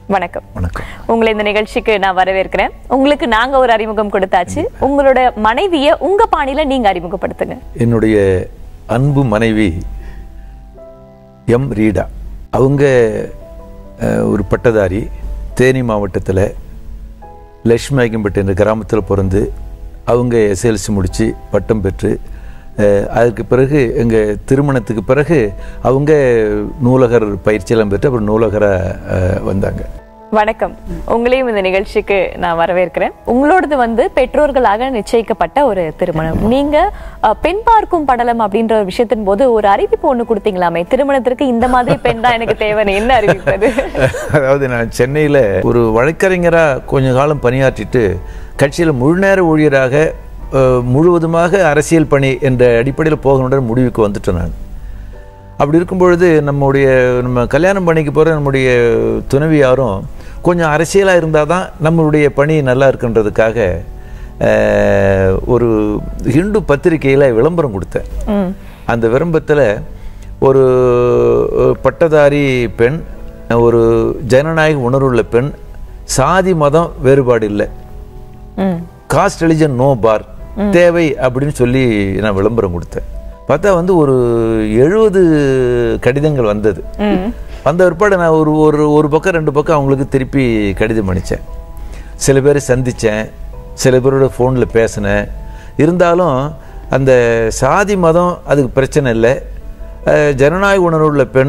வணக்கம் வணக்கம் உங்களை இந்த நிகழ்ச்சிக்கு நான் வரவேற்கிறேன் உங்களுக்கு நாங்க ஒரு அறிமுகம் கொடுத்தாச்சு உங்களோட மனைவிய உங்க பாணியில நீங்க அறிமுகப்படுத்துங்க என்னுடைய அன்பு மனைவி எம் ரீடா அவங்க அஹ், ஒரு பட்டதாரி தேனி மாவட்டத்தில் லட்சுமியாக்கம்பட்டு என்ற கிராமத்தில் பிறந்து அவங்க எஸ்எல்சி முடித்து பட்டம் பெற்று அஹ், அதுக்கு பிறகு எங்கள் திருமணத்துக்கு பிறகு அவங்க நூலகர் பயிற்சியெல்லாம் பெற்று அப்புறம் நூலகராக வந்தாங்க வணக்கம் உங்களையும் இந்த நிகழ்ச்சிக்கு நான் வரவேற்கிறேன் உங்களோடது வந்து பெற்றோர்களாக நிச்சயிக்கப்பட்ட ஒரு திருமணம் நீங்க அஹ், பெண் பார்க்கும் படலம் அப்படின்ற ஒரு விஷயத்தின் போது ஒரு அறிவிப்பு ஒண்ணு கொடுத்தீங்களாமே திருமணத்திற்கு இந்த மாதிரி பெண் தான் எனக்கு தேவைன்னு என்ன அறிவிப்பது அதாவது நான் சென்னையில் ஒரு வழக்கறிஞராக கொஞ்ச காலம் பணியாற்றிட்டு கட்சியில் முழு நேர ஊழியராக அஹ், முழுவதுமாக அரசியல் பணி என்ற அடிப்படையில் போகணுன்ற முடிவுக்கு வந்துட்டேன் நான் அப்படி இருக்கும் பொழுது நம்முடைய நம்ம கல்யாணம் பண்ணிக்க போகிற நம்முடைய துணைவியாரும் கொஞ்சம் அரசியலாக இருந்தால் தான் நம்மளுடைய பணி நல்லா இருக்குன்றதுக்காக அஹ், ஒரு ஹிந்து பத்திரிகையில் விளம்பரம் கொடுத்தேன் ம். அந்த விளம்பரத்தில் ஒரு அஹ், பட்டதாரி பெண் ஒரு ஜனநாயக உணர்வுள்ள பெண் சாதி மதம் வேறுபாடு இல்லை ம். காஸ்ட் ரிலிஜன் நோ பார் தேவை அப்படின்னு சொல்லி நான் விளம்பரம் கொடுத்தேன் பார்த்தா வந்து ஒரு எழுபது கடிதங்கள் வந்தது ம். வந்த பிற்பாடு நான் ஒரு ஒரு ஒரு பக்கம் ரெண்டு பக்கம் அவங்களுக்கு திருப்பி கடிதம் அனுப்பிச்சேன் சில பேரை சந்தித்தேன் சில பேரோட ஃபோனில் பேசினேன் இருந்தாலும் அந்த சாதி மதம் அதுக்கு பிரச்சனை இல்லை அஹ், ஜனநாயக உணர்வுள்ள பெண்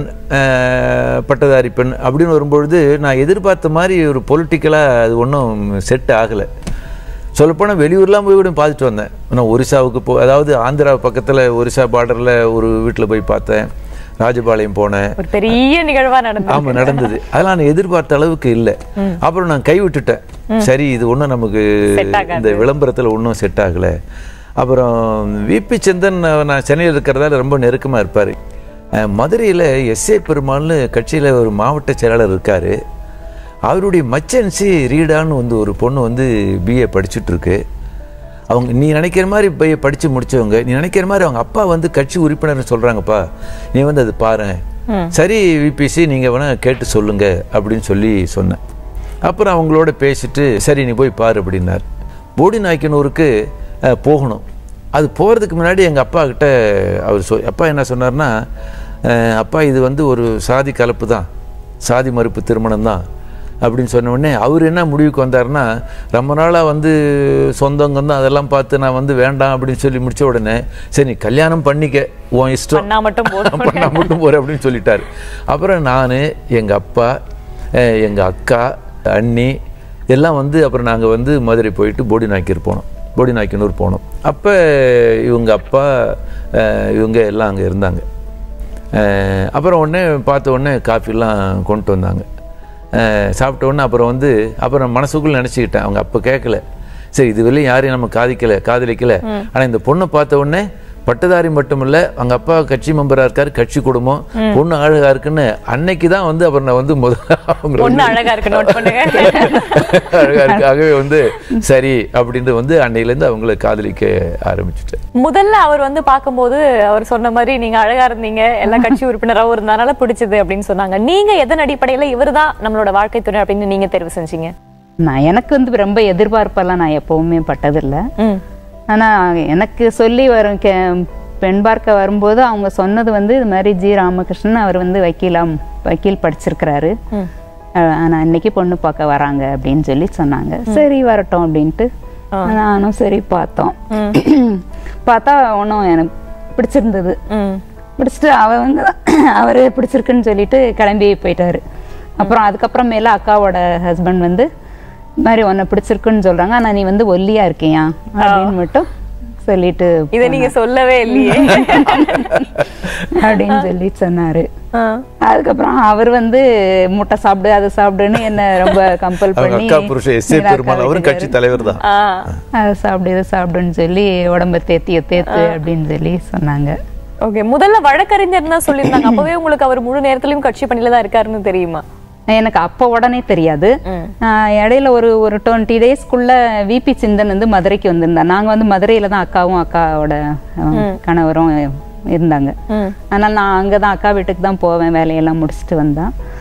அஹ், பட்டதாரி பெண் அப்படின்னு வரும்பொழுது நான் எதிர்பார்த்த மாதிரி ஒரு பொலிட்டிக்கலாக அது ஒன்றும் செட் ஆகலை சொல்லப்போனால் வெளியூர்லாம் போய் கூட பார்த்துட்டு வந்தேன் நான் ஒரிசாவுக்கு போ அதாவது ஆந்திரா பக்கத்தில் ஒரிசா பார்டரில் ஒரு வீட்டில் போய் பார்த்தேன் ராஜபாளையம் போனேன் ஒரு பெரிய நிகழ்வா நடந்தது ஆமா நடந்தது அதெல்லாம் நான் எதிர்பார்த்த அளவுக்கு இல்லை அப்புறம் நான் கைவிட்டுட்டேன் சரி இது ஒன்றும் நமக்கு Set ஆகாது. இந்த விளம்பரத்தில் ஒன்றும் செட் ஆகலை அப்புறம் விபி சந்தன் நான் சென்னையில் இருக்கிறதால ரொம்ப நெருக்கமாக இருப்பார் மதுரையில் எஸ்ஏ பெருமாள்னு கட்சியில் ஒரு மாவட்ட செயலாளர் இருக்கார் அவருடைய மச்சன்சி ரீடான்னு வந்து ஒரு பொண்ணு வந்து பிஏ படிச்சுட்டு இருக்கு அவங்க நீ நினைக்கிற மாதிரி பிஏ படித்து முடிச்சவங்க நீ நினைக்கிற மாதிரி அவங்க அப்பா வந்து கட்சி உறுப்பினர்னு சொல்கிறாங்கப்பா நீ வந்து அது பாரு சரி விபிசி நீங்கள் வேணால் கேட்டு சொல்லுங்க அப்படின்னு சொல்லி சொன்னேன் அப்புறம் அவங்களோட பேசிட்டு சரி நீ போய் பாரு அப்படின்னார் போடி நாய்க்கனூருக்கு அஹ், போகணும் அது போகிறதுக்கு முன்னாடி எங்கள் அப்பா கிட்ட அவர் சொ அப்பா என்ன சொன்னார்னா அஹ், அப்பா இது வந்து ஒரு சாதி கலப்பு தான் சாதி மறுப்பு திருமணம் தான் அப்படின்னு சொன்ன உடனே அவர் என்ன முடிவுக்கு வந்தாருன்னா ரொம்ப நாளாக வந்து சொந்தங்க தான் அதெல்லாம் பார்த்து நான் வந்து வேண்டாம் அப்படின்னு சொல்லி முடிச்ச உடனே சரி நீ கல்யாணம் பண்ணிக்க உன் இஷ்டம் பண்ணா மட்டும் போதும் பண்ணா மட்டும் போற அப்படின்னு சொல்லிட்டாரு அப்புறம் நான் எங்கள் அப்பா அஹ், எங்க அக்கா அண்ணி எல்லாம் வந்து அப்புறம் நாங்கள் வந்து மதுரை போயிட்டு போடி நாய்க்கர் போனோம் போடி நாய்க்கனூர் போனோம் அப்போ இவங்க அப்பா அஹ், இவங்க எல்லாம் அங்கே இருந்தாங்க அஹ், அப்புறம் உடனே பார்த்த உடனே காஃபிலாம் கொண்டு வந்தாங்க அஹ், சாப்பிட்ட உடனே அப்புறம் வந்து அப்புறம் மனசுக்குள்ள நினச்சிக்கிட்டேன் அவங்க அப்போ கேட்கல சரி இது வரையும் யாரையும் நம்ம காதிக்கல காதலிக்கல ஆனால் இந்த பொண்ணை பார்த்த உடனே பட்டதாரி மட்டும் இல்ல அவங்க அப்பா கட்சி மெம்பரா இருக்காரு கட்சி குடும்பம் பொண்ணு அழகா இருக்குன்னு அன்னைக்கு தான் வந்து அப்புறம் நான் வந்து முதல்ல அவங்கள பொண்ணு வந்து அழகா இருக்கு நோட் பண்ணுங்க அழகா இருக்கு ஆகவே வந்து சரி அப்படின்ட்டு வந்து அன்னையிலேருந்து அவங்கள காதலிக்க ஆரம்பிச்சுட்டேன் முதல்ல அவர் வந்து பார்க்கும்போது அவர் சொன்ன மாதிரி நீங்க அழகா இருந்தீங்க எல்லா கட்சி உறுப்பினராகவும் இருந்தனால பிடிச்சது அப்படின்னு சொன்னாங்க நீங்க எதன் அடிப்படையில இவர்தான் நம்மளோட வாழ்க்கை துணை அப்படின்னு நீங்க தேர்வு செஞ்சீங்க நான் எனக்கு வந்து ரொம்ப எதிர்பார்ப்பெல்லாம் நான் எப்பவுமே பட்டதில்லை ம் ஆனா எனக்கு சொல்லி வரும் கே பெண் பார்க்க வரும்போது அவங்க சொன்னது வந்து இது மாதிரி ஜி ராமகிருஷ்ணன் அவர் வந்து வக்கீலாம் வக்கீல் படிச்சிருக்கிறாரு ம். அஹ் ஆனா இன்னைக்கு பொண்ணு பார்க்க வராங்க அப்படின்னு சொல்லி சொன்னாங்க சரி வரட்டும் அப்படின்ட்டு நானும் சரி பார்த்தோம் பார்த்தா ஒன்றும் எனக்கு பிடிச்சிருந்தது ம் பிடிச்சிட்டு அவங்க அவர் பிடிச்சிருக்குன்னு சொல்லிட்டு கிளம்பி போயிட்டாரு அப்புறம் அதுக்கப்புறமேல அக்காவோட ஹஸ்பண்ட் வந்து இது மாதிரி உன்னை பிடிச்சிருக்குன்னு சொல்றாங்க ஆனா நீ வந்து ஒல்லியா இருக்கியா அப்படின்னு மட்டும் சொல்லிட்டு இதை நீங்க சொல்லவே இல்லையே அப்படின்னு சொல்லி சொன்னாரு ஆ. அதுக்கப்புறம் அவர் வந்து முட்டை சாப்பிடு அதை சாப்பிடுன்னு என்ன ரொம்ப கம்பல் அவங்க பண்ணி அக்கா புருஷன் எஸ் ஏ நேரா பெருமாள் அக்கா அவரும் கட்சி வீட்டுக்கு தலைவர் தான் ஆ. அதை சாப்பிடு இதை சாப்பிடுன்னு சொல்லி உடம்ப தேத்தி தேத்து அப்படின்னு சொல்லி சொன்னாங்க ஓகே முதல்ல வழக்கறிஞர் தான் சொல்லியிருந்தாங்க அப்பவே உங்களுக்கு அவர் முழு நேரத்திலயும் கட்சி பணியில தான் இருக்காருன்னு தெரியுமா எனக்கு அப்போ உடனே தெரியாது ம். ஆஹ் இடையில ஒரு ஒரு டுவெண்ட்டி டேஸ்க்குள்ள விபி சிந்தன் வந்து மதுரைக்கு வந்திருந்தாங்க நாங்க வந்து மதுரையில தான் அக்காவும் அக்காவோட ஆஹ், கணவரும் இருந்தாங்க ம். அதனால நான் அங்கே தான் அக்கா வீட்டுக்கு தான் போவேன் வேலையெல்லாம் முடிச்சுட்டு வந்தேன்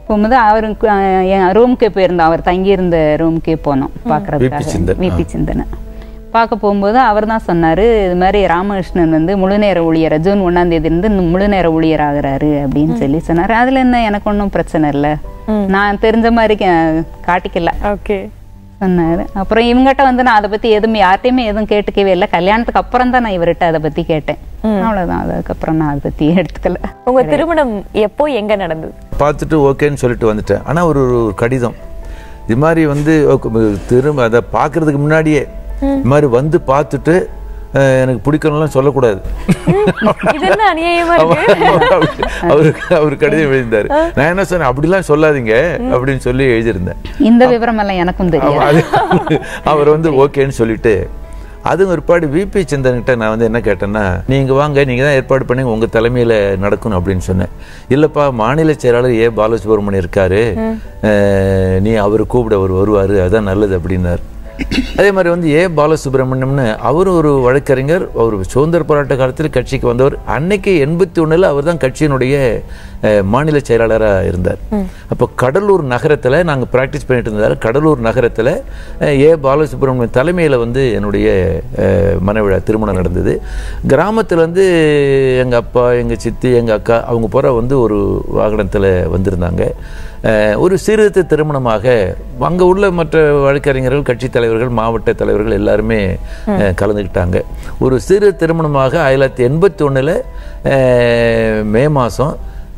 போகும்போது அவருக்கு அஹ், என் ரூமுக்கே போயிருந்தோம் அவர் தங்கியிருந்த ரூமுக்கே போனோம் விபி பார்க்கறதுக்காக சிந்தன், விபி சிந்தனை பார்க்க போகும்போது அவர் தான் சொன்னார் இது மாதிரி ராமகிருஷ்ணன் வந்து முழு நேர ஊழியர் ஜூன் ஒன்றாம் தேதியிலேருந்து முழு நேர ஊழியர் ஆகுறாரு அப்படின்னு சொல்லி சொன்னார் அதில் என்ன எனக்கு ஒன்றும் பிரச்சனை இல்லை நான் தெரிஞ்ச மாதிரி கே- காட்டிக்கல ஓகே சொன்னாரு அப்புறம் இவங்ககிட்ட வந்து நான் அதை பத்தி எதுவும் யார்ட்டையுமே எதுவும் கேட்டுக்கவே இல்லை கல்யாணத்துக்கு அப்புறம் தான் நான் இவர்கிட்ட அதை பத்தி கேட்டேன் அவ்வளவுதான் அதுக்கப்புறம் நான் அதை பத்தி எடுத்துக்கல உங்க திருமணம் எப்போ எங்க நடந்தது பார்த்துட்டு ஓகேன்னு சொல்லிட்டு வந்துட்டேன் ஆனால் ஒரு ஒரு கடிதம் இது மாதிரி வந்து ஓகே, திரும்ப அதை பார்க்கறதுக்கு முன்னாடியே இது மாதிரி வந்து பார்த்துட்டு அஹ், எனக்கு பிடிக்கணும்லாம் சொல்லக்கூடாது இது என்ன அநியாயமா இருக்கு அவருக்கு அவர் கடிதம் எழுதியிருந்தாரு நான் என்ன சொன்னேன் அப்படிலாம் சொல்லாதீங்க அப்படின்னு சொல்லி எழுதியிருந்தேன் இந்த விவரம் எல்லாம் எனக்கும் தெரியாது அது- அவர் வந்து ஓகேன்னு சொல்லிட்டு அதுவும் ஒருபாடு விபி சிந்தன்கிட்ட நான் வந்து என்ன கேட்டேன்னா நீங்க வாங்க நீங்க தான் ஏற்பாடு பண்ணி உங்க தலைமையில நடக்கணும் அப்படின்னு சொன்னேன் இல்லப்பா மாநில செயலாளர் ஏ பாலசுப்ரமணியம் இருக்காரு அஹ், நீ அவர் கூப்பிட அவர் வருவாரு அதான் நல்லது அப்படின்னாரு அதே மாதிரி வந்து ஏ பாலசுப்ரமணியம்னு அவர் ஒரு வழக்கறிஞர் அவர் சுதந்திர போராட்ட காலத்தில் கட்சிக்கு வந்தவர் அன்னைக்கு எண்பத்தி ஒண்ணுல அவர் தான் கட்சியினுடைய அஹ், மாநில செயலாளராக இருந்தார் அப்போ கடலூர் நகரத்தில் நாங்கள் ப்ராக்டிஸ் பண்ணிட்டு இருந்தார் கடலூர் நகரத்தில் ஏ பாலசுப்ரமணியம் தலைமையில் வந்து என்னுடைய அஹ், மனவிழா திருமணம் நடந்தது கிராமத்தில் வந்து எங்கள் அப்பா எங்கள் சித்தி எங்கள் அக்கா அவங்க போகிற வந்து ஒரு வாகனத்தில் வந்திருந்தாங்க அஹ், ஒரு சீர்திருத்த திருமணமாக அங்கே உள்ள மற்ற வழக்கறிஞர்கள் கட்சி தலைவர்கள் மாவட்ட தலைவர்கள் எல்லாருமே அஹ், கலந்துக்கிட்டாங்க ஒரு சிறு திருமணமாக ஆயிரத்தி தொள்ளாயிரத்தி எண்பத்தி ஒன்றில் மே மாதம்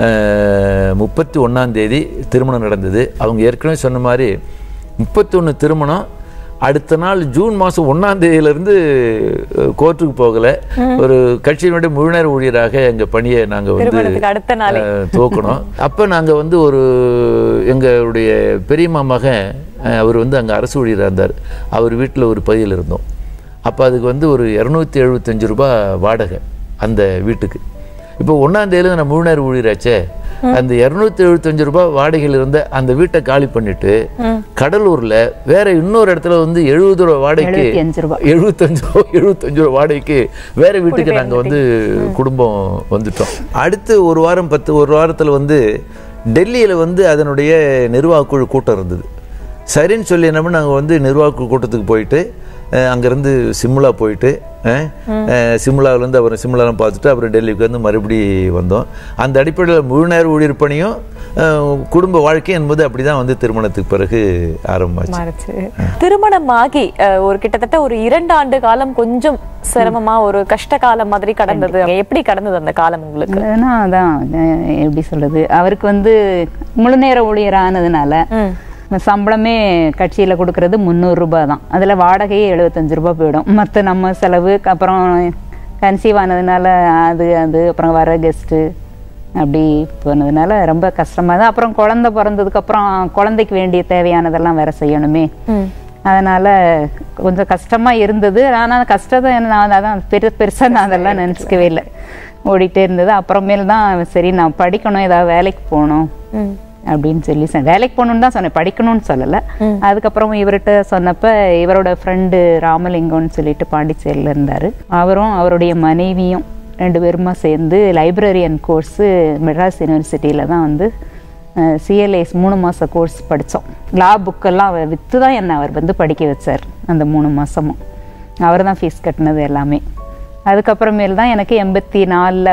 முப்பத்தி ஒன்றாம் தேதி திருமணம் நடந்தது அவங்க ஏற்கனவே சொன்ன மாதிரி முப்பத்தொன்று திருமணம் அடுத்த நாள் ஜூன் மாதம் ஒன்றாம் தேதியிலிருந்து கோர்ட்டுக்கு போகலை ஒரு கட்சியினுடைய முழுநேர ஊழியராக எங்கள் பணியை நாங்கள் வந்து திருமணத்துக்கு அடுத்த நாளே அஹ், துவக்கணும் அப்போ நாங்கள் வந்து ஒரு எங்களுடைய பெரியம்மா மகன் அஹ், அவர் வந்து அங்கே அரசு ஊழியராக இருந்தார் அவர் வீட்டில் ஒரு பகுதியில் இருந்தோம் அப்போ அதுக்கு வந்து ஒரு இரநூத்தி எழுபத்தஞ்சு ரூபாய் வாடகை அந்த வீட்டுக்கு இப்போ ஒன்றாம் தேதியில நான் முழு நேர ஊழியராச்சே அந்த இரநூத்தி எழுபத்தஞ்சு ரூபாய் வாடகையில் இருந்த அந்த வீட்டை காலி பண்ணிட்டு கடலூர்ல வேற இன்னொரு இடத்துல வந்து எழுபது ரூபாய் வாடகைக்கு எழுபத்தி அஞ்சு ரூபாய் எழுபத்தஞ்சு ரூபா எழுபத்தஞ்சு ரூபா வாடகைக்கு வேற வீட்டுக்கு நாங்க வந்து குடும்பம் வந்துட்டோம் அடுத்து ஒரு வாரம் பத்து ஒரு வாரத்துல வந்து டெல்லியில வந்து அதனுடைய நிர்வாக குழு கூட்டம் இருந்தது சரின்னு சொல்லி என்ன பண்ண நாங்கள் வந்து நிர்வாக குழு கூட்டத்துக்கு போயிட்டு அஹ், அங்கிருந்து சிம்லா போயிட்டு அஹ், அஹ், சிம்லாவிலேருந்து அப்புறம் சிம்லாலாம் பார்த்துட்டு அப்புறம் டெல்லிக்கு வந்து மறுபடி வந்தோம் அந்த அடிப்படையில் முழு நேர ஊழியர் பணியும் அஹ், குடும்ப வாழ்க்கை என்பது அப்படிதான் வந்து திருமணத்துக்கு பிறகு ஆரம்பமாச்சு மாறுச்சு திருமணமாகி அஹ், ஒரு கிட்டத்தட்ட ஒரு இரண்டு ஆண்டு காலம் கொஞ்சம் சிரமமா ஒரு கஷ்ட காலம் மாதிரி கடந்தது எப்படி கடந்தது அந்த காலம் உங்களுக்கு அதுனா அதான் அஹ் எப்படி சொல்றது அவருக்கு வந்து முழு நேர ஊழியர் ஆனதுனால ம். சம்பளமே கட்சியில கொடுக்கறது முந்நூறு ரூபாய் தான் அதுல வாடகையே எழுபத்தஞ்சு ரூபாய் போயிடும் மற்ற நம்ம செலவு அப்புறம் கன்சீவ் ஆனதுனால அது அது அப்புறம் வர கெஸ்ட்டு அப்படி போனதுனால ரொம்ப கஷ்டமா தான் அப்புறம் குழந்தை பிறந்ததுக்கு அப்புறம் குழந்தைக்கு வேண்டிய தேவையானதெல்லாம் வேற செய்யணுமே ம். அதனால கொஞ்சம் கஷ்டமா இருந்தது ஆனால் கஷ்டத்தை நான் அதான் பெரு பெருசா நான் அதெல்லாம் நினச்சிக்கவே இல்லை ஓடிட்டே இருந்தது அப்புறமேல் தான் சரி நான் படிக்கணும் ஏதாவது வேலைக்கு போகணும் ம். அப்படின்னு சொல்லி சொன்னேன் வேலைக்கு போகணும்னு தான் சொன்னேன் படிக்கணும்னு சொல்லலை அதுக்கப்புறம் இவர்கிட்ட சொன்னப்ப இவரோட ஃப்ரெண்டு ராமலிங்கம்னு சொல்லிட்டு பாண்டிச்சேரியில் இருந்தார் அவரும் அவருடைய மனைவியும் ரெண்டு பேருமா சேர்ந்து லைப்ரரியன் கோர்ஸு மெட்ராஸ் யூனிவர்சிட்டியில் தான் வந்து சிஎல்ஐஸ் மூணு மாத கோர்ஸ் படித்தோம் லா புக்கெல்லாம் விற்று தான் என்னை அவர் வந்து படிக்க வச்சார் அந்த மூணு மாதமும் அவர் தான் ஃபீஸ் கட்டினது எல்லாமே அதுக்கப்புறமேல் தான் எனக்கு எண்பத்தி நாலில்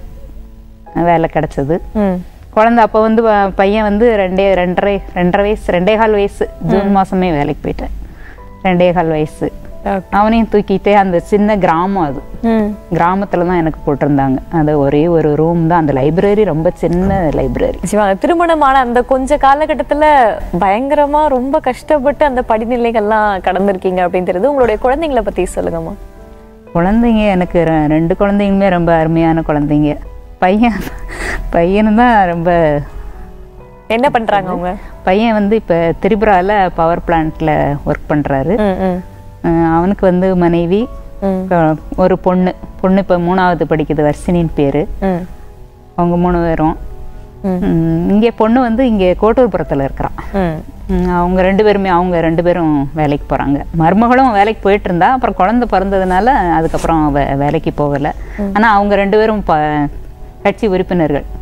வேலை கிடச்சிது ம். குழந்தை அப்போ வந்து வ- பையன் வந்து ரெண்டே ரெண்டரை ரெண்டரை வயசு ரெண்டே கால் வயசு ஜூன் மாசமே வேலைக்கு போயிட்டேன் ரெண்டே கால் வயசு Okay. அவனையும் தூக்கிட்டே அந்த சின்ன கிராமம் அது ம். கிராமத்துல தான் எனக்கு போட்டிருந்தாங்க அது ஒரே ஒரு ரூம் தான் அந்த லைப்ரரி ரொம்ப சின்ன லைப்ரரி நிச்சயமா, திருமணமான அந்த கொஞ்ச காலகட்டத்துல பயங்கரமா ரொம்ப கஷ்டப்பட்டு அந்த படிநிலைகள்லாம் கடந்திருக்கீங்க அப்படின்னு தெரியுது உங்களுடைய குழந்தைங்களை பத்தி சொல்லுங்கம்மா குழந்தைங்க எனக்கு ரெ- ரெண்டு குழந்தைங்களுமே ரொம்ப அருமையான குழந்தைங்க பையன் பையனும் தான் ரொம்ப என்ன பண்றாங்க அவங்க பையன் வந்து இப்போ திரிபுராவில் பவர் பிளான்ட்ல ஒர்க் பண்ணுறாரு ம், ம். அவனுக்கு வந்து மனைவி ம். அஹ், ஒரு பொண்ணு பொண்ணு இப்போ மூணாவது படிக்குது வர்ஷினின்னு பேர் ம். அவங்க மூணு பேரும் ம், இங்கே பொண்ணு வந்து இங்கே கோட்டூர்புரத்தில் இருக்கிறான் ம். ம், அவங்க ரெண்டு பேருமே அவங்க ரெண்டு பேரும் வேலைக்கு போகிறாங்க மருமகளும் வேலைக்கு போயிட்டு இருந்தா அப்புறம் குழந்தை பிறந்ததுனால அதுக்கப்புறம் வே வேலைக்கு போகலை ஆனால் அவங்க ரெண்டு பேரும் ப கட்சி உறுப்பினர்கள்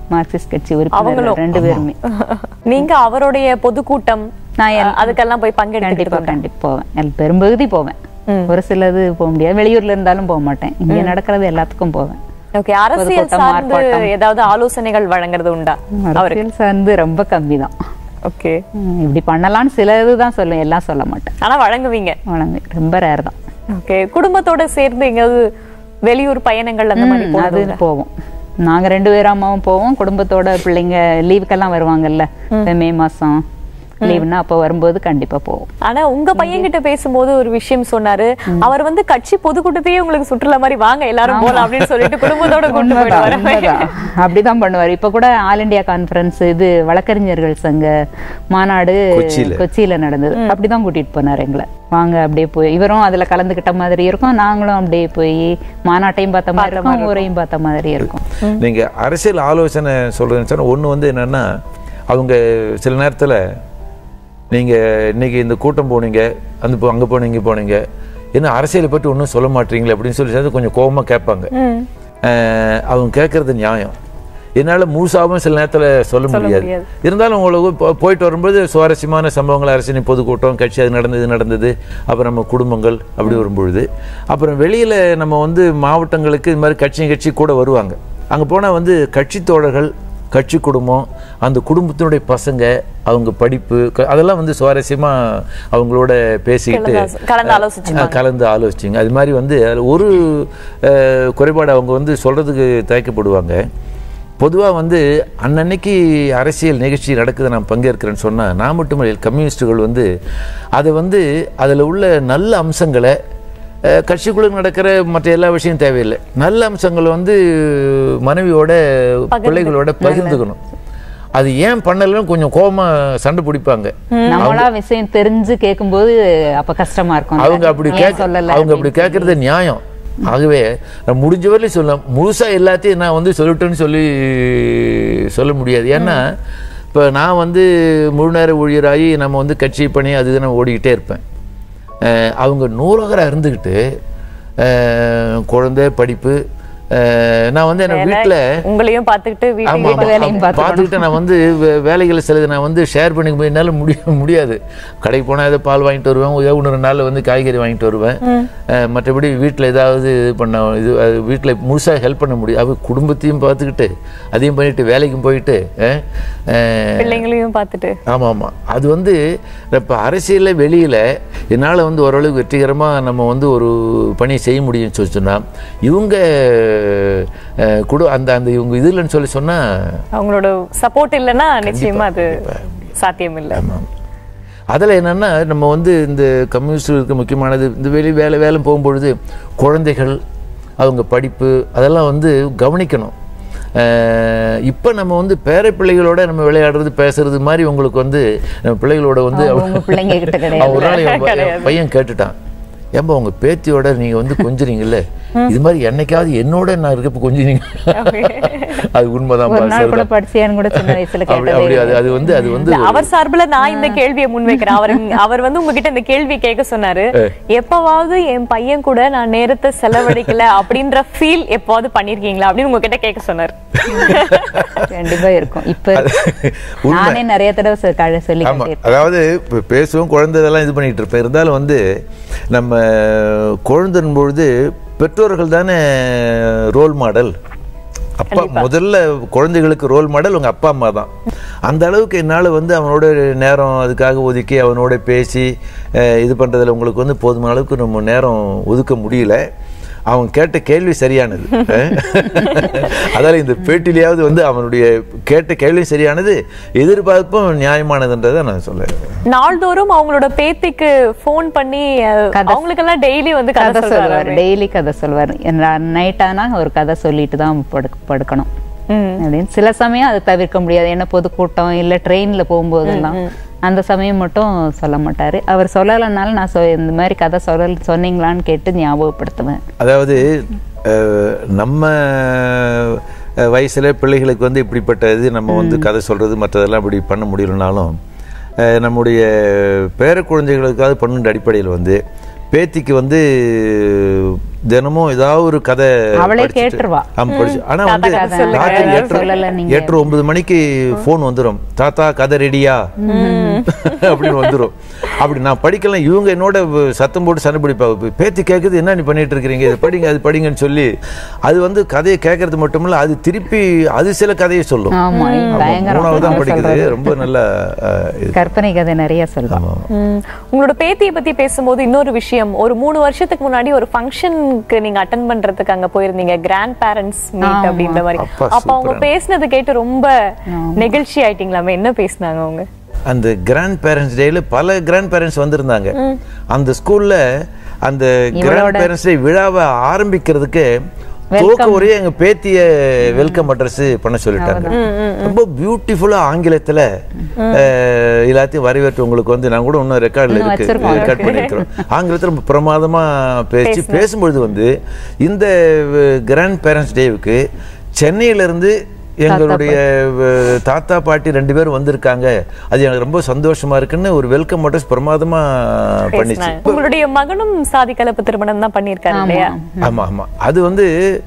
மார்க்சிஸ்ட் கட்சி உறுப்பினர் அவங்களும். ரெண்டு பேருமே நீங்க அவருடைய பொதுக்கூட்டம் நான் எல்- அஹ், அதுக்கெல்லாம் போய் பங்கெடுத்து கண்டிப்பா கண்டிப்பா போவேன் எல் பெரும்பகுதி போவேன் ஒரு சிலது போக முடியாது வெளியூர்ல இருந்தாலும் போக மாட்டேன் இங்க நடக்கிறது எல்லாத்துக்கும் போவேன் ஓகே அரசியல் பொதுக்கூட்டம், சார்ந்து ஆர்ப்பாட்டம். ஏதாவது ஆலோசனைகள் வழங்குறது உண்டா அவருக்கு அரசியல் சார்ந்து ரொம்ப கம்மி தான் ஓகே இப்படி பண்ணலாம்னு சில இதுதான் சொல்லுவேன் எல்லாம் சொல்ல மாட்டேன் ஆனா வழங்குவீங்க வழங்கு ரொம்ப ரேர் தான் ஓகே குடும்பத்தோட சேர்ந்து எங்காவது வெளியூர் பயணங்கள் அந்த மாதிரி ம், போனது அது போவோம் நாங்க ரெண்டு பேரும் அம்மாவும் போவோம் குடும்பத்தோட பிள்ளைங்க லீவுக்கெல்லாம் வருவாங்கல்ல இப்ப மே மாசம் லீவுனா அப்போ வரும்போது கண்டிப்பா போவோம் ஆனா உங்க பையன் கிட்ட பேசும்போது ஒரு விஷயம் சொன்னாரு அவர் வந்து கட்சி பொதுக்கூட்டத்தையே உங்களுக்கு சுற்றுலா மாதிரி வாங்க எல்லாரும் போலாம் அப்படின்னு சொல்லிட்டு குடும்பத்தோட கொண்டு உண்மைதான், போயிடுவாரு உண்மைதான். அப்படிதான் பண்ணுவார் இப்ப கூட ஆல் இந்தியா கான்ஃபரன்ஸ் இது வழக்கறிஞர்கள் சங்க மாநாடு கொச்சியில. கொச்சியில நடந்தது அப்படிதான் கூட்டிட்டு போனார் எங்களை வாங்க அப்படியே போய் இவரும் அதுல கலந்துக்கிட்ட மாதிரி இருக்கும் நாங்களும் அப்படியே போய் மாநாட்டையும் பார்த்த மாதிரி இருக்கும் ஊரையும் பார்த்த மாதிரி இருக்கும் நீங்க அரசியல் ஆலோசனை சொல்றேன்னு சொன்னா ஒண்ணு வந்து என்னன்னா அவங்க சில நேரத்துல நீங்க இன்னைக்கு இந்த கூட்டம் போனீங்க அந்த போ- அங்க போனீங்க இங்க போனீங்க என்ன அரசியலை பற்றி ஒன்றும் சொல்ல மாட்டீங்களே அப்படின்னு சொல்லி சேர்ந்து கொஞ்சம் கோவமா கேட்பாங்க அஹ் அவங்க கேட்கறது நியாயம் என்னால முழுசாவும் சில நேரத்துல சொல்ல முடியாது முடியாது. இருந்தாலும் உங்களுக்கு போ- போயிட்டு வரும்போது சுவாரஸ்யமான சம்பவங்கள் அரசியல் பொதுக்கூட்டம் கட்சி அது நடந்தது இது நடந்தது அப்புறம் நம்ம குடும்பங்கள் அப்படி வரும்பொழுது அப்புறம் வெளியில நம்ம வந்து மாவட்டங்களுக்கு இது மாதிரி கட்சி கட்சி கூட வருவாங்க அங்க போனா வந்து கட்சி தோழர்கள் கட்சி குடும்பம் அந்த குடும்பத்தினுடைய பசங்க அவங்க படிப்பு க- அதெல்லாம் வந்து சுவாரஸ்யமா அவங்களோட பேசிக்கிட்டு கலந்து- கலந்து ஆலோசிச்சுப்பாங்க. அஹ், கலந்து ஆலோசிச்சிங்க அது மாதிரி வந்து அதுல ஒரு அஹ், குறைபாடு அவங்க வந்து சொல்றதுக்கு தயக்கப்படுவாங்க பொதுவாக வந்து அன்னன்னைக்கு அரசியல் நிகழ்ச்சி நடக்குது நான் பங்கேற்கிறேன்னு சொன்னால் நான் மட்டுமல்ல கம்யூனிஸ்டுகள் வந்து அதை வந்து அதில் உள்ள நல்ல அம்சங்களை அஹ், கட்சிக்குள்ள நடக்கிற மற்ற எல்லா விஷயம் தேவையில்லை நல்ல அம்சங்களை வந்து மனைவியோட பிள்ளைகளோட பகிர்ந்துக்கணும் அது ஏன் பண்ணலன்னு கொஞ்சம் கோபமா சண்டை பிடிப்பாங்க நம்மளா விஷயம் தெரிஞ்சு கேட்கும்போது அப்ப கஷ்டமா இருக்கும் அவங்க அப்படி ஏன் கேட்க சொல்லல அவங்க அப்படி கேட்கறது நியாயம் ஆகவே நான் முடிஞ்ச வரையிலும் சொல்லலாம் முழுசா எல்லாத்தையும் நான் வந்து சொல்லிட்டேன்னு சொல்லி சொல்ல முடியாது ஏன்னா இப்போ நான் வந்து முழு நேர ஊழியராகி நம்ம வந்து கட்சி பணி அது இதுன்னு ஓடிக்கிட்டே இருப்பேன் அஹ் அவங்க நூலகராக இருந்துக்கிட்டு அஹ் குழந்தை படிப்பு அஹ் நான் வந்து என்ன வீட்டில் உங்களையும் பார்த்துக்கிட்டு ஆமா வீட்டுக்கு ஆமா. வேலையும் பார்த்துக்கணும். பார்த்துக்கிட்டு நான் வந்து வே- வேலைகளை சிலது நான் வந்து ஷேர் பண்ணி போய் என்னால் முடிய முடியாது கடைக்கு போனால் ஏதோ பால் வாங்கிட்டு வருவேன் ஏதோ ஒன்று நாளில் வந்து காய்கறி வாங்கிட்டு வருவேன் அஹ் மற்றபடி வீட்டில் ஏதாவது இது பண்ண இது வீட்டில் முழுசாக ஹெல்ப் பண்ண முடியும் அவ குடும்பத்தையும் பார்த்துக்கிட்டு அதையும் பண்ணிட்டு வேலைக்கும் போயிட்டு அஹ், அஹ், பிள்ளைங்களையும் பார்த்துட்டு ஆமாம் ஆமாம் அது வந்து இப்போ அரசியலில் வெளியில் என்னால் வந்து ஓரளவுக்கு வெற்றிகரமாக நம்ம வந்து ஒரு பணியை செய்ய முடியும்னு சொல்லி சொன்னால் இவங்க அஹ், குடு அந்த அந்த இவங்க இதுலன்னு சொல்லி சொன்னால் அவங்களோட சப்போர்ட் இல்லைன்னா நிச்சயமா அது சாத்தியம் இல்லை ஆமாம் அதில் என்னென்னா நம்ம வந்து இந்த கம்யூனிஸ்ட் இருக்க முக்கியமானது இந்த வெளி வேலை வேலை போகும்பொழுது குழந்தைகள் அவங்க படிப்பு அதெல்லாம் வந்து கவனிக்கணும் இப்போ நம்ம வந்து பேர பிள்ளைகளோட நம்ம விளையாடுறது பேசுறது மாதிரி உங்களுக்கு வந்து நம்ம பிள்ளைகளோட வந்து உங்க பிள்ளைங்க கிட்ட கிடையாது அவன் ஒரு நாள் என் ப- என் பையன் கேட்டுட்டான் ஏன்பா உங்க பேத்தியோட நீங்க வந்து கொஞ்சுறீங்கல்ல இது மாதிரி என்னைக்காவது என்னோட நான் இருக்கப்ப கொஞ்சுறீங்க அது உண்மைதான் ஒரு நாள் கூட படிச்சியான்னு கூட சின்ன வயசுல அப்படி அப்படி அது அது வந்து அது வந்து இல்ல, அவர் சார்புல நான் இந்த கேள்வியை முன்வைக்கிறேன் அவர் அவர் வந்து உங்ககிட்ட இந்த கேள்வியை கேட்க சொன்னாரு எப்பவாவது என் பையன் கூட நான் நேரத்தை செலவழிக்கல அப்படின்ற ஃபீல் எப்பவாவது பண்ணிருக்கீங்களா அப்படின்னு உங்ககிட்ட கேட்க சொன்னாரு கண்டிப்பா இருக்கும் இப்ப உண்மை. நானே நிறைய தடவை சொ- கழ- சொல்லி ஆமா காட்டியிருக்கேன். அதாவது இப்போ பேசுவோம் குழந்தை இதெல்லாம் இது பண்ணிட்டு இருப்பேன் இருந்தாலும் வந்து நம்ம குழந்தைன் பொழுது பெற்றோர்கள் தானே ரோல் மாடல் அப்பா முதல்ல குழந்தைகளுக்கு ரோல் மாடல் உங்க அப்பா அம்மா தான் அந்த அளவுக்கு என்னால் வந்து அவனோட நேரம் அதுக்காக ஒதுக்கி அவனோட பேசி அஹ், இது பண்றதுல உங்களுக்கு வந்து போதுமான அளவுக்கு நம்ம நேரம் ஒதுக்க முடியல அவன் கேட்ட கேள்வி சரியானது அஹ். அதால இந்த பேட்டிலையாவது வந்து அவனுடைய கேட்ட கேள்வி சரியானது எதிர்பார்ப்பும் நியாயமானதுன்றதை நான் சொல்ல நாள்தோறும் அவங்களோட பேத்திக்கு ஃபோன் பண்ணி அஹ், கதை- அவங்களுக்கெல்லாம் டெய்லி வந்து கதை கதை சொல்லுவார் சொல்றாரு டெய்லி கதை சொல்லுவார் நைட் ஆனா ஒரு கதை சொல்லிட்டு தான் படுக்க படுக்கணும் ம். அப்படின்னு சில சமயம் அது தவிர்க்க முடியாது ஏன்னா பொதுக்கூட்டம் இல்ல ட்ரெயின்ல போகும்போதெல்லாம் அந்த சமயம் மட்டும் சொல்ல மாட்டாரு அவர் சொல்லலைனாலும் நான் சொ- இந்த மாதிரி கதை சொல்ல சொன்னீங்களான்னு கேட்டு ஞாபகப்படுத்துவேன் அதாவது அஹ், நம்ம அஹ், வயசுல பிள்ளைகளுக்கு வந்து இப்படிப்பட்ட இது நம்ம வந்து கதை சொல்றது மற்றதெல்லாம் இப்படி பண்ண முடியலனாலும் அஹ், நம்முடைய பேர குழந்தைகளுக்காவது பண்ணுன்ற அடிப்படையில் வந்து பேத்திக்கு வந்து தினமும் ஏதாவது ஒரு கதை அவளே படிச்சுட்டு- கேட்டுருவா. ஆமா, படிச்சு ஆனா தாத்தா வந்து கதை சொல்லுங்க. ராத்திரி கதை எட்டு சொல்லல நீங்க. எட்டு ஒன்பது மணிக்கு ஃபோன் வந்துரும் தாத்தா கதை ரெடியா அப்படின்னு வந்துரும் அப்படி நான் படிக்கலாம் இவங்க என்னோட வ- சத்தம் போட்டு சண்டை பிடிப்பாங்க பேத்தி கேட்குது என்ன நீ பண்ணிட்டு இருக்கிறீங்க இது படிங்க அது படிங்கன்னு சொல்லி அது வந்து கதையை கேட்கறது மட்டும் இல்ல அது திருப்பி அது சில கதையை சொல்லும் ஆமா ஆமா, பயங்கரம் மூணாவது தான் நல்லா படிக்குது சொல்றது. ரொம்ப நல்ல அஹ், இது கற்பனை கதை நிறைய சொல்லுவான் ம். உங்களோட பேத்தியை பத்தி பேசும்போது இன்னொரு விஷயம் ஒரு மூணு வருஷத்துக்கு முன்னாடி ஒரு ஃபங்க்ஷனுக்கு நீங்க அட்டன் பண்றதுக்கு அங்க போயிருந்தீங்க கிராண்ட் பேரண்ட்ஸ் மீட் ஆமா. அப்படின்ற மாதிரி அப்பா, அப்ப அவங்க சூப்பரா. பேசினது கேட்டு ரொம்ப நெகிழ்ச்சி ஆயிட்டீங்களாமே என்ன பேசினாங்க அவங்க அந்த கிராண்ட் பேரண்ட்ஸ் டேல பல கிராண்ட் பேரண்ட்ஸ் வந்திருந்தாங்க அந்த ஸ்கூல்ல அந்த கிராண்ட் பேரண்ட்ஸ் டே விழாவை ஆரம்பிக்கிறதுக்கு துவக்க ஒரே எங்க பேத்திய வெல்கம் அட்ரஸ் பண்ண சொல்லிட்டாங்க ரொம்ப பியூட்டிஃபுல்லா ஆங்கிலத்துல அஹ், எல்லாத்தையும் வரவேற்று உங்களுக்கு வந்து நான் கூட இன்னும் ரெக்கார்ட்ல இன்னும் இருக்கு வச்சிருக்கோம். ரெக்கார்ட் பண்ணிருக்கிறோம் ஆங்கிலத்துல ரொம்ப பிரமாதமா பேசி பேசும்பொழுது வந்து இந்த கிராண்ட் பேரண்ட்ஸ் டேவுக்கு சென்னையில இருந்து எங்களுடைய அஹ், தாத்தா பாட்டி ரெண்டு பேரும் வந்திருக்காங்க அது எனக்கு ரொம்ப சந்தோஷமா இருக்குன்னு ஒரு வெல்கம் அட்ரஸ் பிரமாதமா பண்ணிச்சு பேசினாங்க உங்களுடைய மகனும் சாதி கலப்பு திருமணம் தான் பண்ணிருக்காரு இல்லையா ஆமா ஆமா அது வந்து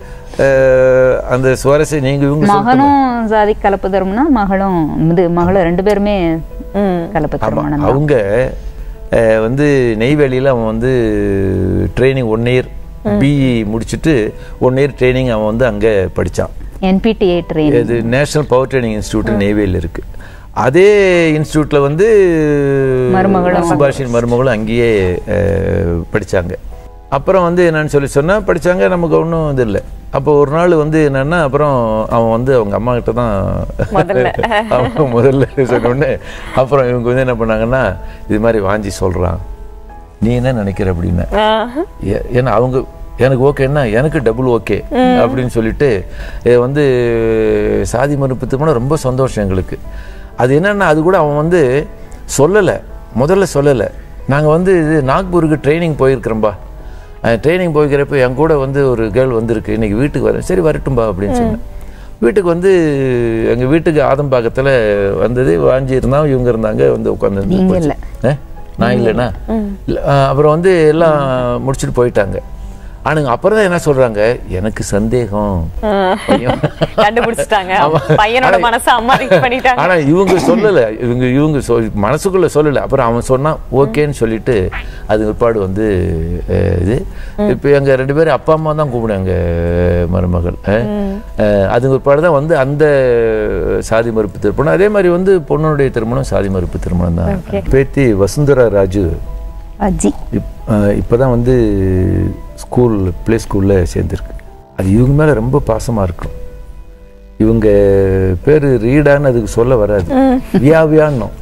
அஹ், அந்த சுவாரஸ்யம் நீங்க இவங்க சொல்லிட்டு- மகனும் சாதி கலப்பு தருமம்னா மகளும் இது மகளும் ரெண்டு பேருமே கலப்பு ஆமா திருமணம் தான். அவங்க அஹ், வந்து நெய்வேலியில் அவன் வந்து ட்ரைனிங் ஒன் இயர் பிஇ முடிச்சுட்டு ஒன் இயர் ட்ரைனிங் அவன் வந்து அங்கே படிச்சான் என்பிடிஐ ட்ரெயின் இது நேஷனல் பவர் ட்ரைனிங் இன்ஸ்டியூட் நெய்வேலியில் இருக்கு அதே இன்ஸ்டியூட்ல வந்து மருமகளும். சுபாஷின் மருமகளும் அங்கேயே அஹ், படிச்சாங்க அப்புறம் வந்து என்னன்னு சொல்லி சொன்னா படிச்சாங்க நமக்கு ஒன்றும் இது இல்லை அப்போ ஒரு நாள் வந்து என்னன்னா அப்புறம் அவன் வந்து அவங்க அம்மா கிட்ட தான் முதல்ல. அவன் முதல்ல சொன்ன உடனே அப்புறம் இவங்க வந்து என்ன பண்ணாங்கன்னா இது மாதிரி வாஞ்சி சொல்றான் நீ என்ன நினைக்கிற அப்படின்னு ஆஹ். ஏ- ஏன்னா அவங்க எனக்கு ஓகேன்னா எனக்கு டபுள் ஓகே அப்படின்னு சொல்லிட்டு இது வந்து சாதி மறுப்பு திருமணம் ரொம்ப சந்தோஷம் எங்களுக்கு அது என்னன்னா அது கூட அவன் வந்து சொல்லலை முதல்ல சொல்லலை நாங்கள் வந்து இது நாக்பூருக்கு ட்ரைனிங் போயிருக்கிறோம்பா ட்ரைனிங் போய்க்கிறப்ப என் கூட வந்து ஒரு கேர்ள் வந்திருக்கு இன்னைக்கு வீட்டுக்கு வரேன் சரி வரட்டும்பா அப்படின்னு சொன்னேன் வீட்டுக்கு வந்து எங்கள் வீட்டுக்கு ஆதம்பாக்கத்தில் வந்தது வாஞ்சி இருந்தான் இவங்க இருந்தாங்க வந்து உட்காந்து நீங்க இல்ல. நான் இல்லைண்ணா இல்ல, அஹ் அப்புறம் வந்து எல்லாம் முடிச்சுட்டு போயிட்டாங்க ஆனுங்க அப்புறம் தான் என்ன சொல்றாங்க எனக்கு சந்தேகம் கண்டுபிடிச்சிட்டாங்க ஆமா. பையனோட ஆனா- மனசை அம்மா ரீச் பண்ணிட்டாங்க ஆனா இவங்க சொல்லல இவங்க இவங்க சொ- மனசுக்குள்ள சொல்லல அப்புறம் அவன் சொன்னான் ஓகேன்னு சொல்லிட்டு அது பிற்பாடு வந்து அஹ், இது இப்போ எங்க ரெண்டு பேரும் அப்பா அம்மா தான் கூப்பிடுவாங்க மருமகள் அஹ். அஹ், அது பிற்பாடு தான் வந்து அந்த சாதி மறுப்பு திருமணம் அதே மாதிரி வந்து பொண்ணுடைய திருமணம் சாதி மறுப்பு திருமணம் தான் பேத்தி வசுந்தரா ராஜு அஜி இப் இப்போ தான் வந்து ஸ்கூல் ப்ளே ஸ்கூலில் சேர்ந்துருக்கு அது இவங்க மேலே ரொம்ப பாசமாக இருக்கும் இவங்க பேர் ரீடான்னு அதுக்கு சொல்ல வராது வியாவியான்னும்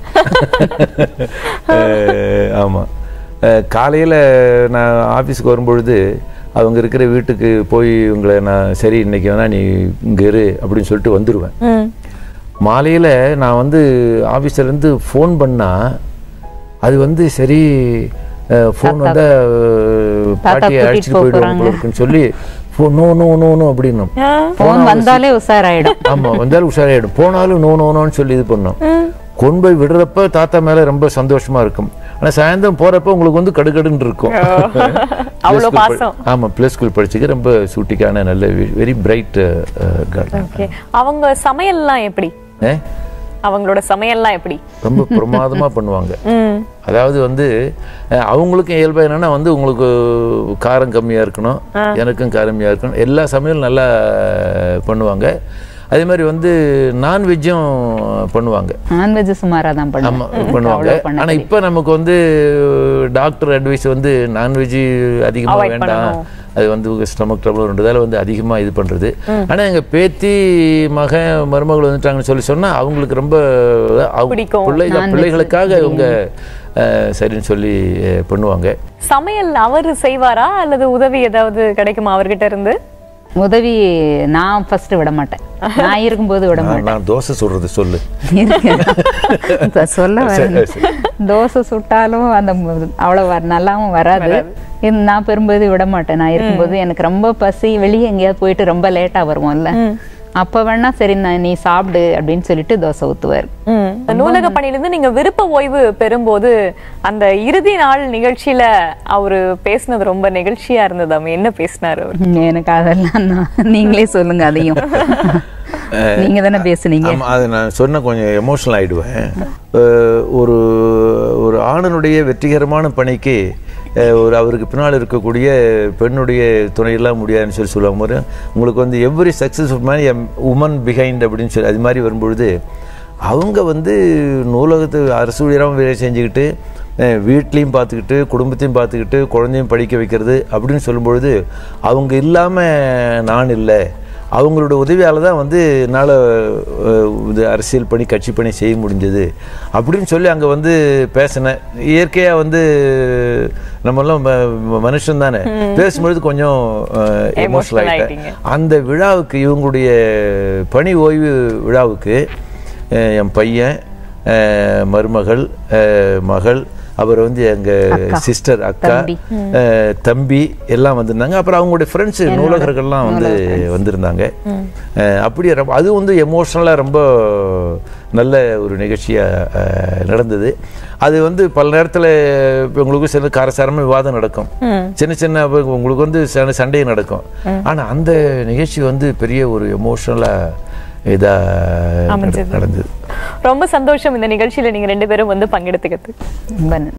ஆமாம் காலையில் நான் ஆஃபீஸுக்கு வரும்பொழுது அவங்க இருக்கிற வீட்டுக்கு போய் இவங்களை நான் சரி இன்னைக்கு வேணா நீ இங்கே இரு அப்படின்னு சொல்லிட்டு வந்துடுவேன் ம். மாலையில் நான் வந்து ஆஃபீஸ்லேருந்து ஃபோன் பண்ணால் அது வந்து சரி ஃபோன் வந்து அஹ், பாட்டியை கூட்டிட்டு அழைச்சிட்டு போக போயிடுவாங்க போறாங்க. போல இருக்குன்னு சொல்லி "ஃபோ- நோ நோ நோ நோ அப்படின்னும் போன் வந்தாலே உஷாராயிடும் ஆமா வந்தாலும் உஷாராயிடும் போனாலும் நோ நோ நோன்னு சொல்லி இது பண்ணோம் கொண்டு போய் விடுறப்ப தாத்தா மேல ரொம்ப சந்தோஷமா இருக்கும் ஆனா சாயந்தரம் போறப்ப உங்களுக்கு வந்து கடுகடுன்னு இருக்கும் அவ்வளவு Play school படி- பாசம். ஆமா பிளே ஸ்கூல் படிச்சுக்க ரொம்ப சூட்டிக்கான நல்ல வெரி பிரைட் கேர்ள் ஓகே அவங்க சமையல்லாம் எப்படி அவங்களோட சமையல்லாம் எப்படி ரொம்ப பிரமாதமா பண்ணுவாங்க ம் அதாவது வந்து அஹ், அவங்களுக்கும் இயல்பா என்னன்னா வந்து உங்களுக்கு காரம் கம்மியா இருக்கணும் எனக்கும் காரமியா இருக்கணும் எல்லா சமையலும் நல்லா பண்ணுவாங்க அதே மாதிரி வந்து நான்வெஜ்ஜும் பண்ணுவாங்க நான்வெஜ் சுமாரா தான் ஆமா பண்ணுவோம் பண்ணுவாங்க அவ்வளவு பண்ண ஆனா இப்ப நமக்கு வந்து டாக்டர் அட்வைஸ் வந்து நான்வெஜ் அதிகமா Avoid வேண்டாம் பண்ணணும். அது வந்து ஸ்டமக் ட்ரபிள்ன்றதால வந்து அதிகமா இது பண்றது ஆனா எங்க பேத்தி மகன் மருமகள் வந்துட்டாங்கன்னு சொல்லி சொன்னா அவங்களுக்கு ரொம்ப அவங்க பிடிக்கும். பிள்ளை Non-veg. பிள்ளைகளுக்காக இவங்க அஹ், சரின்னு சொல்லி அஹ், பண்ணுவாங்க சமையல் அவர் செய்வாரா அல்லது உதவி ஏதாவது கிடைக்குமா அவர்கிட்ட இருந்து உதவி நான் ஃபர்ஸ்ட் விட மாட்டேன் நான் இருக்கும்போது விட நான் மாட்டேன் நான் தோசை சுடுறது சொல்லு இருக்கு. சொல்ல வரேன் சரி, தோசை சுட்டாலும் அந்த மு- அவ்வளவு வர- நல்லாவும் வராது இது நான் பெரும்போது விட மாட்டேன் நான் இருக்கும்போது எனக்கு ரொம்ப பசி வெளியே எங்கேயாவது போயிட்டு ரொம்ப லேட்டா வருவோம்ல அப்ப வேணா சரி நான் நீ சாப்பிடு அப்படின்னு சொல்லிட்டு தோசை ஊத்துவார் ம் நூலக பணியிலிருந்து நீங்க விருப்ப ஓய்வு பெறும்போது அந்த இறுதி நாள் நிகழ்ச்சியில அவரு பேசினது ரொம்ப நிகழ்ச்சியா இருந்ததாம் என்ன பேசினாரு அவர் ம், எனக்கு அதெல்லாம் நான் நீங்களே சொல்லுங்க அதையும் நீங்க தானே பேசுனீங்க ஆமா, அது நான் சொன்ன கொஞ்சம் எமோஷனல் ஆயிடுவேன் அஹ், ஒரு ஒரு ஆணனுடைய வெற்றிகரமான பணிக்கு அஹ், ஒரு அவருக்கு பின்னால் இருக்கக்கூடிய பெண்ணுடைய துணையெல்லாம் முடியாதுன்னு சொல்லி சொல்லுவாங்க போது உங்களுக்கு வந்து every successful man woman behind அப்படின்னு சொல்லி அது மாதிரி வரும்பொழுது அவங்க வந்து நூலகத்து அரசு ஊழியராகவும் வேலை செஞ்சுக்கிட்டு அஹ், வீட்லேயும் பார்த்துக்கிட்டு குடும்பத்தையும் பார்த்துக்கிட்டு குழந்தையும் படிக்க வைக்கிறது அப்படின்னு சொல்லும்பொழுது அவங்க இல்லாமல் நான் இல்லை அவங்களோட உதவியால் தான் வந்து என்னால் இது அரசியல் பணி கட்சி பணி செய்ய முடிஞ்சது அப்படின்னு சொல்லி அங்கே வந்து பேசினேன் இயற்கையாக வந்து நம்மெல்லாம் ம- மனுஷன் தானே பேசும்பொழுது கொஞ்சம் Emotional எமோஷனல் ஆயிட்டீங்க. ஆகிட்டேன் அந்த விழாவுக்கு இவங்களுடைய பணி ஓய்வு விழாவுக்கு அஹ், என் பையன் அஹ், மருமகள் அஹ், மகள் அப்புறம் வந்து எங்க சிஸ்டர் அக்கா தம்பி. அஹ், தம்பி எல்லாம் வந்திருந்தாங்க அப்புறம் அவங்களுடைய ஃப்ரெண்ட்ஸ் நூலகர்கள்லாம் வந்து வந்திருந்தாங்க அஹ், அப்படியே ரொம்ப அது வந்து எமோஷ்னலாக ரொம்ப நல்ல ஒரு நிகழ்ச்சியாக நடந்தது அது வந்து பல நேரத்தில் உங்களுக்கு சில காரசாரமாக விவாதம் நடக்கும் சின்ன சின்ன அப்ப உங்களுக்கு வந்து சில சண்டை நடக்கும் ஆனா அந்த நிகழ்ச்சி வந்து பெரிய ஒரு எமோஷ்னலாக இதாக அமைஞ்சது. நடந்தது ரொம்ப சந்தோஷம் இந்த நிகழ்ச்சியில நீங்க ரெண்டு பேரும் வந்து பங்கெடுத்துக்கிறது ரொம்ப நன்றி